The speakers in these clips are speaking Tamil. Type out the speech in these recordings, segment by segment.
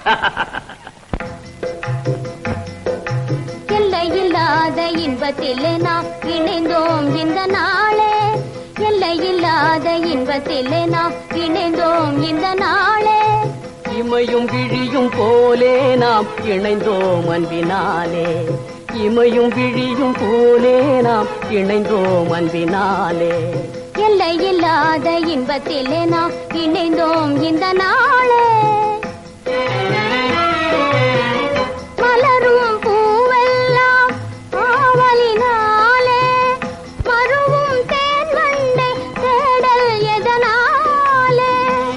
எல்லையில்லாத இன்பத்திலே நாம் இணைந்தோம் இந்த நாளே எல்லையில்லாத இன்பத்திலே நாம் இணைந்தோம் இந்த நாளே இமையும் விழியும் போலே நாம் இணைந்தோம் அன்பினாலே இமையும் விழியும் போலே நாம் இணைந்தோம் அன்பினாலே எல்லையில்லாத இன்பத்திலே நாம் இணைந்தோம் இந்த நாளே மலரும் பூவெல்லாம் ஆவலினாலே மருவும் தேன் வண்டை தேடல் எதனாலே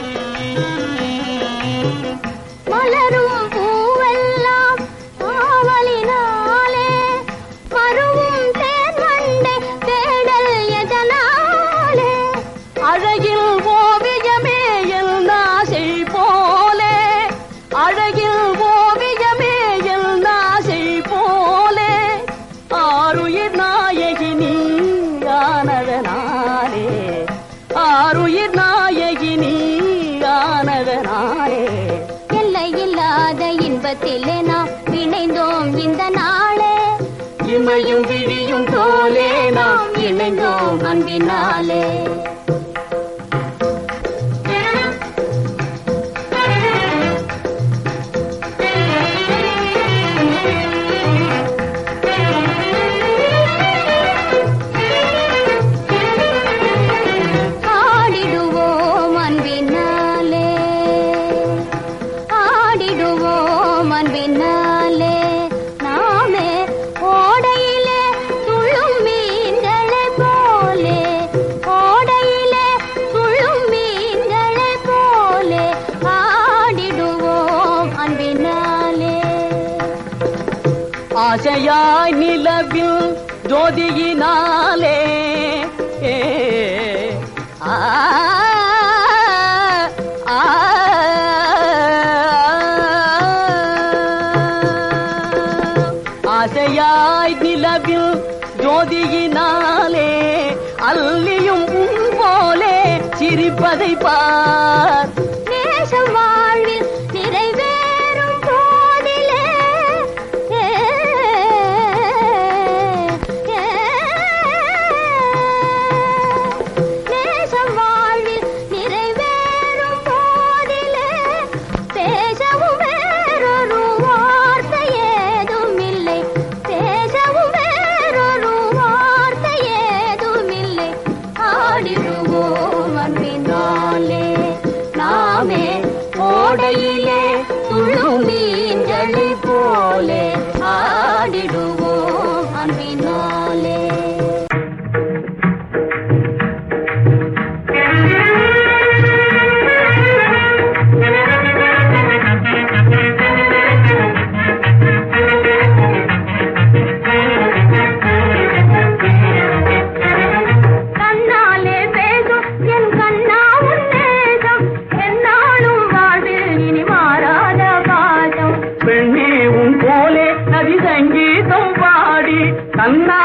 மலரும் பூவெல்லாம் ஆவலினாலே மருவும் தேன் வண்டை தேடல் எதனாலே அழகில் ஓவியமே எல் நாசை போலே அழகில் ஓவியமே எல் நாசை போலே ஆருயிர் நாயகி நீ ஆனதனாலே ஆருயிர் நாயகி நீ ஆனதனாலே எல்லையில்லாத இன்பத்திலே நாம் இணைந்தோம் இந்த நாளே இமையும் விழியும் போலே நாம் இணைந்தோம் அன்பினாலே ஆடிடுவோம் அன்பினாலே ஆடிடுவோம் அன்பினாலே நாமே ஓடையிலே துள்ளும் மீன்களைப் போலே ஓடையிலே துள்ளும் மீன்களைப் போலே ஆடிடுவோம் அன்பினாலே ஆசையாய் நிலவில் ஜோதியினாலே ஏ, ஆ, ஆ, ஆசையாய் நிலவில் ஜோதியினாலே அல்லியும் உன் போலே சிரிப்பதை பார் நேசம் வாழ்வில் நிறைவேறும் போதிலே ஏ, ஏ, நேசம் வாழ்வில் நிறைவேறும் போதிலே பேசவும் வேறொரு வார்த்தை ஏதும் இல்லை பேசவும் வேறொரு வார்த்தை ஏதும் இல்லை ஆடிடுவோம் அன்பினாலே நாமே ஓடையிலே துள்ளும் மீன்களைப் போலே ஆடிடுவோம் அன்பினாலே கண்ணாலே பேசும் என் கண்ணா உன் நேசம் என்னாலும் வாழ்வில் இனி மாறாத பாசம் பெண்ணே உன் போலே நதி சங்கீதம் பாடி கண்ணா